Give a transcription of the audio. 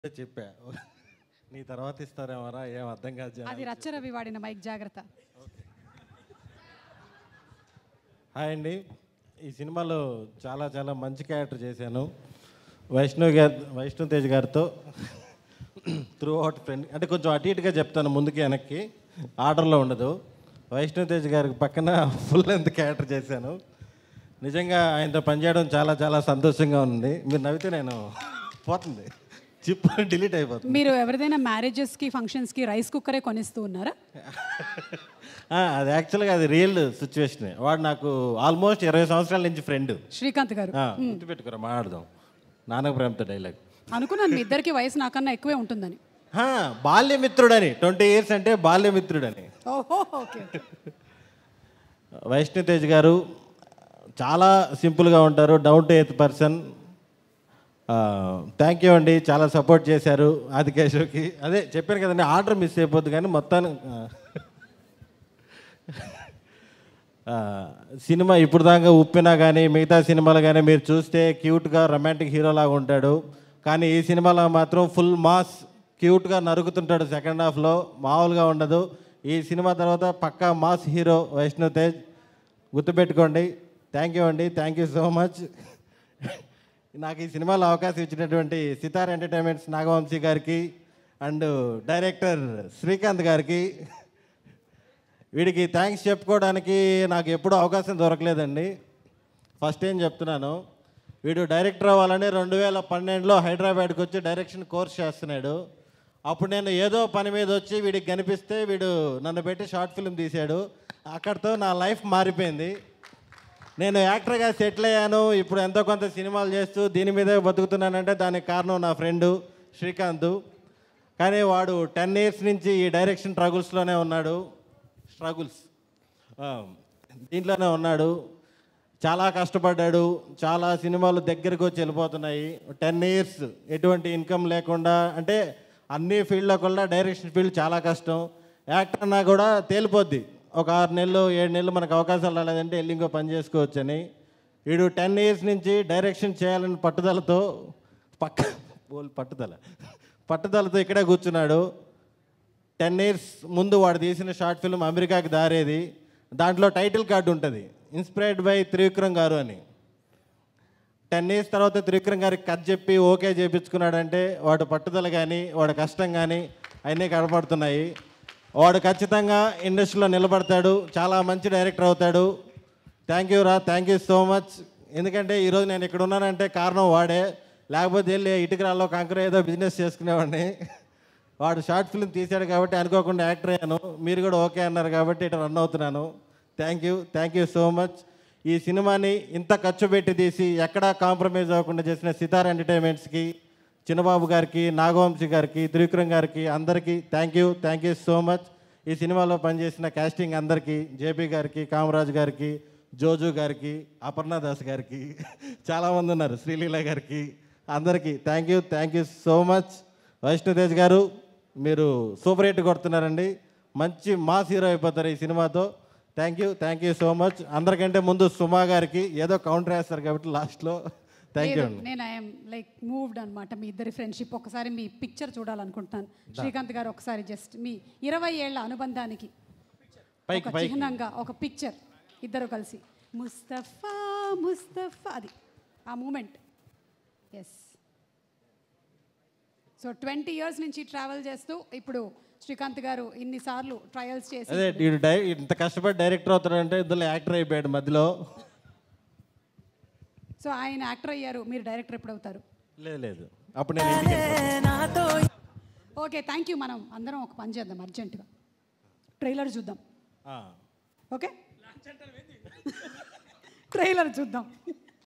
చెప్పా నీ తర్వాత ఇస్తారేమరా ఏం అర్థం కాదు జనాలు. అది రచ్చరవి వాడిన మైక్ జాగ్రత్త హాయ్ అండి ఈ సినిమాలో చాలా చాలా మంచి క్యారెక్టర్ చేశాను వైష్ణవ్ గారి వైష్ణవ్ తేజ్ గారితో త్రూ అవుట్ ఫ్రెండ్ అంటే కొంచెం అటు ఇటుగా చెప్తాను ముందుకి వెనక్కి ఆర్డర్లో ఉండదు వైష్ణవ్ తేజ్ గారికి పక్కన ఫుల్ లెంత్ క్యారెక్టర్ చేశాను నిజంగా ఆయనతో పనిచేయడం చాలా చాలా సంతోషంగా ఉంది మీరు నవ్వితే నేను పోతుంది చిప్ డిలీట్ అయిపోతుంది మీరు ఎవరిదైనా మ్యారేజెస్కి ఫంక్షన్స్కి రైస్ కుక్కరే కొనిస్తూ ఉన్నారా ఆ, అది యాక్చువల్గా అది రియల్ సిచ్యువేషన్ వాడు నాకు ఆల్మోస్ట్ ఇరవై సంవత్సరాల నుంచి ఫ్రెండ్ శ్రీకాంత్ గారు గుర్తుపెట్టుకురా మాట్లాడదాం నానక ప్రేమతో డైలాగ్ అనుకున్నాను మీ ఇద్దరికి వయసు నాకన్నా ఎక్కువే ఉంటుందని బాల్యమిత్రుడని ట్వంటీ ఇయర్స్ అంటే బాల్యమిత్రుడని ఓహో ఓకే వైష్ణవ్ తేజ్ గారు చాలా సింపుల్గా ఉంటారు down to earth person thank you అండి చాలా సపోర్ట్ చేశారు ఆదికేశవ్కి అదే చెప్పాను కదండి ఆర్డర్ మిస్ అయిపోద్ది కానీ మొత్తాన్ని ఆ, సినిమా ఇప్పుడు దాకా ఉప్పినా కానీ మిగతా సినిమాలు కానీ మీరు చూస్తే క్యూట్గా రొమాంటిక్ హీరో లాగా ఉంటాడు కానీ ఈ సినిమాలో మాత్రం ఫుల్ మాస్ క్యూట్గా నరుకుతుంటాడు సెకండ్ హాఫ్లో మామూలుగా ఉండదు ఈ సినిమా తర్వాత పక్కా మాస్ హీరో వైష్ణవ్ తేజ్ గుర్తుపెట్టుకోండి థ్యాంక్ యూ అండి థ్యాంక్ యూ సో మచ్ నాకు ఈ సినిమాలో అవకాశం ఇచ్చినటువంటి సితార్ ఎంటర్టైన్మెంట్స్ నాగవంశీ గారికి అండ్ డైరెక్టర్ శ్రీకాంత్ గారికి వీడికి థ్యాంక్స్ చెప్పుకోవడానికి నాకు ఎప్పుడూ అవకాశం దొరకలేదండి ఫస్ట్ ఏం చెప్తున్నాను వీడు డైరెక్టర్ అవ్వాలని రెండు వేల పన్నెండులో హైదరాబాద్కి వచ్చి డైరెక్షన్ కోర్స్ చేస్తున్నాడు అప్పుడు నేను ఏదో పని మీద వచ్చి వీడికి కనిపిస్తే వీడు నన్ను పెట్టి షార్ట్ ఫిల్మ్ తీశాడు అక్కడితో నా లైఫ్ మారిపోయింది నేను యాక్టర్గా సెటిల్ అయ్యాను ఇప్పుడు ఎంతో కొంత సినిమాలు చేస్తూ దీని మీదే బతుకుతున్నానంటే దానికి కారణం నా ఫ్రెండు శ్రీకాంత్ కానీ వాడు టెన్ ఇయర్స్ నుంచి ఈ డైరెక్షన్ ట్రగుల్స్లోనే ఉన్నాడు స్ట్రగుల్స్ దీంట్లోనే ఉన్నాడు చాలా కష్టపడ్డాడు చాలా సినిమాలు దగ్గరికి వచ్చి వెళ్ళిపోతున్నాయి టెన్ ఇయర్స్ ఎటువంటి ఇన్కమ్ లేకుండా అంటే అన్ని ఫీల్డ్లో కూడా డైరెక్షన్ ఫీల్డ్ చాలా కష్టం యాక్టర్ అన్నా కూడా తేలిపోద్ది ఒక ఆరు నెలలు ఏడు నెలలు మనకు అవకాశాలు రాలేదంటే వెళ్ళి ఇంకో పని చేసుకోవచ్చని వీడు టెన్ ఇయర్స్ నుంచి డైరెక్షన్ చేయాలని పట్టుదలతో పక్క పోల్ పట్టుదల పట్టుదలతో ఇక్కడే కూర్చున్నాడు టెన్ ఇయర్స్ ముందు వాడు తీసిన షార్ట్ ఫిల్మ్ అమెరికాకి దారేది దాంట్లో టైటిల్ కార్డు ఉంటుంది ఇన్స్పైర్డ్ బై త్రివిక్రమ్ గారు అని టెన్ ఇయర్స్ తర్వాత త్రివిక్రమ్ గారికి కథ చెప్పి ఓకే చేయించుకున్నాడంటే వాడు పట్టుదల కానీ వాడు కష్టం కానీ అవన్నీ కనపడుతున్నాయి వాడు ఖచ్చితంగా ఇండస్ట్రీలో నిలబడతాడు చాలా మంచి డైరెక్టర్ అవుతాడు థ్యాంక్ యూ రా థ్యాంక్ యూ సో మచ్ ఎందుకంటే ఈరోజు నేను ఇక్కడ ఉన్నానంటే కారణం వాడే లేకపోతే వెళ్ళి ఇటుకరాల్లో కంకర ఏదో బిజినెస్ చేసుకునేవాడిని వాడు షార్ట్ ఫిల్మ్ తీశాడు కాబట్టి అనుకోకుండా యాక్టర్ అయ్యాను మీరు కూడా ఓకే అన్నారు కాబట్టి ఇటు రన్ అవుతున్నాను thank you thank you so much ఈ సినిమాని ఇంత ఖర్చు పెట్టి తీసి ఎక్కడా కాంప్రమైజ్ అవ్వకుండా చేసిన సితార్ ఎంటర్టైన్మెంట్స్కి చిన్నబాబు గారికి నాగవంశీ గారికి త్రివిక్రమ్ గారికి అందరికీ thank you thank you so much ఈ సినిమాలో పనిచేసిన కాస్టింగ్ అందరికీ జేపీ గారికి కామరాజ్ గారికి జోజు గారికి అపర్ణ దాస్ గారికి చాలామంది ఉన్నారు శ్రీలీల గారికి అందరికీ thank you thank you so much Vaishnav Tej గారు మీరు సూపర్ హిట్ కొడుతున్నారండి మంచి మాస్ హీరో అయిపోతారు ఈ సినిమాతో thank you thank you so much అందరికంటే ముందు సుమా గారికి ఏదో కౌంటర్ వేస్తారు కాబట్టి లాస్ట్లో థ్యాంక్ యూ లేదు, అండి నేను ఐఎమ్ లైక్ మూవ్డ్ అనమాట మీ ఇద్దరి ఫ్రెండ్షిప్ ఒకసారి మీ పిక్చర్ చూడాలనుకుంటున్నాను శ్రీకాంత్ గారు ఒకసారి జస్ట్ మీ ఇరవై ఏళ్ల అనుబంధానికి పైకి ఒక పైకి చిహ్నంగా ఒక పిక్చర్ ఇద్దరు కలిసి ముస్తఫా ముస్తఫా అది ఆ moment yes so twenty years నుంచి ట్రావెల్ చేస్తూ ఇప్పుడు శ్రీకాంత్ గారు ఇన్నిసార్లు ట్రయల్స్ చేసి అదే వీడు డై ఇంత కష్టపడి డైరెక్టర్ అవుతాడంటే ఇందులో యాక్టర్ అయిపోయాడు మధ్యలో సో ఆయన యాక్టర్ అయ్యారు మీరు డైరెక్టర్ ఎప్పుడు అవుతారు లేదు లేదు అప్పుడు నేను ఇంటికి వెళ్ళిపోతాను. ఓకే థ్యాంక్ యూ మనం అందరం ఒక పని చేద్దాం అర్జెంటుగా ట్రైలర్ చూద్దాం ఆ. ఓకే ట్రైలర్ చూద్దాం